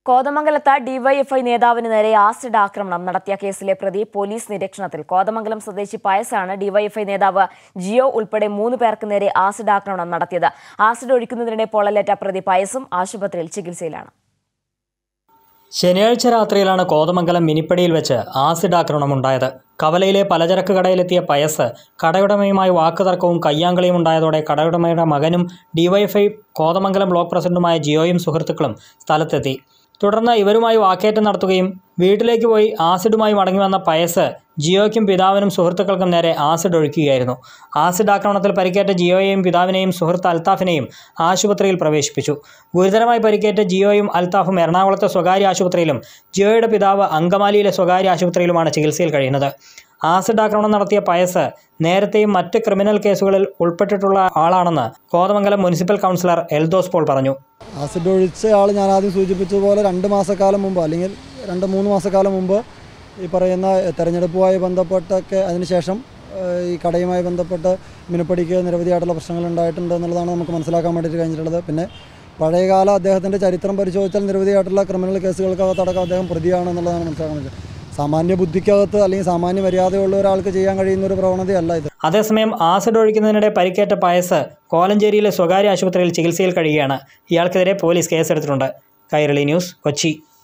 കോതമംഗലത്ത് ഡിവൈഎഫ്ഐ നേതാവിന് നേരെ ആസിഡ് ആക്രമണം നടത്തിയ കേസിലെ പ്രതി പോലീസ് നിരീക്ഷണത്തിൽ കോതമംഗലം സ്വദേശി പയസാണ് ഡിവൈഎഫ്ഐ നേതാവ് ജിയോ ഉൾപ്പെടെ മൂന്ന് പേർക്ക് നേരെ ആസിഡ് ആക്രമണം നടത്തിയത് ആസിഡ് ഒഴിക്കുന്നതിനിടെ പൊള്ളലേറ്റ പ്രതി പയസും ആശുപത്രിയിൽ ചികിത്സയിലാണ് ശനിയാഴ്ച രാത്രിയിലാണ് കോതമംഗലം മിനിപ്പടിയിൽ വെച്ച് ആസിഡ് ആക്രമണമുണ്ടായത് കവലയിലെ പലചരക്ക് കടയിലെത്തിയ പയസ് കടയുടമയുമായി വാക്കുതർക്കവും കയ്യാങ്കളിയും ഉണ്ടായതോടെ കടയുടമയുടെ മകനും ഡിവൈഎഫ്ഐ കോതമംഗലം ബ്ലോക്ക് പ്രസിഡന്റുമായ ജിയോയും സുഹൃത്തുക്കളും സ്ഥലത്തെത്തി തുടർന്ന് ഇവരുമായി വാക്കേറ്റം നടത്തുകയും വീട്ടിലേക്ക് പോയി ആസിഡുമായി മടങ്ങി വന്ന പയസ് ജിയോയ്ക്കും പിതാവിനും സുഹൃത്തുക്കൾക്കും നേരെ ആസിഡ് ഒഴിക്കുകയായിരുന്നു ആസിഡ് ആക്രമണത്തിൽ പരിക്കേറ്റ ജിയോയെയും പിതാവിനെയും സുഹൃത്ത് അൽത്താഫിനെയും ആശുപത്രിയിൽ പ്രവേശിപ്പിച്ചു ഗുരുതരമായി പരിക്കേറ്റ ജിയോയും അൽത്താഫും എറണാകുളത്തെ സ്വകാര്യ ആശുപത്രിയിലും ജിയോയുടെ പിതാവ് അങ്കമാലിയിലെ സ്വകാര്യ ആശുപത്രിയിലുമാണ് ചികിത്സയിൽ കഴിയുന്നത് ആസിഡ് ആക്രമണം നടത്തിയ പയസ് നേരത്തെയും മറ്റ് ക്രിമിനൽ കേസുകളിൽ ഉൾപ്പെട്ടിട്ടുള്ള ആളാണെന്ന് Kothamangalam municipal councillor Eldhose Paul പറഞ്ഞു ആസിഡ് ഒഴിച്ച ആൾ ഞാൻ ആദ്യം സൂചിപ്പിച്ചതുപോലെ രണ്ട് മാസക്കാലം മുമ്പ് അല്ലെങ്കിൽ രണ്ട് മൂന്ന് മാസക്കാലം മുമ്പ് ഈ പറയുന്ന തെരഞ്ഞെടുപ്പുമായി ബന്ധപ്പെട്ടൊക്കെ അതിനുശേഷം ഏഹ്, ഈ കടയുമായി ബന്ധപ്പെട്ട് മിനപ്പടിക്ക് നിരവധിയായിട്ടുള്ള പ്രശ്നങ്ങൾ ഉണ്ടായിട്ടുണ്ട് എന്നുള്ളതാണ് നമുക്ക് മനസ്സിലാക്കാൻ വേണ്ടിയിട്ട് കഴിഞ്ഞിട്ടുള്ളത് പിന്നെ പഴയകാല അദ്ദേഹത്തിൻ്റെ ചരിത്രം പരിശോധിച്ചാൽ നിരവധിയായിട്ടുള്ള ക്രിമിനൽ കേസുകൾക്കകത്തടക്കം അദ്ദേഹം പ്രതിയാണ് എന്നുള്ളതാണ് മനസ്സിലാക്കാൻ പറ്റുന്നത് സാമാന്യ ബുദ്ധിക്കകത്ത് അല്ലെങ്കിൽ സാമാന്യ മര്യാദയുള്ള ഒരാൾക്ക് ചെയ്യാൻ കഴിയുന്ന ഒരു പ്രവണതയല്ല ഇത് അതേസമയം ആസിഡ് ഒഴിക്കുന്നതിനിടെ പരിക്കേറ്റ പയസ് കോലഞ്ചേരിയിലെ സ്വകാര്യ ആശുപത്രിയിൽ ചികിത്സയിൽ കഴിയുകയാണ് ഇയാൾക്കെതിരെ പോലീസ് കേസെടുത്തിട്ടുണ്ട് കൈരളി ന്യൂസ് കൊച്ചി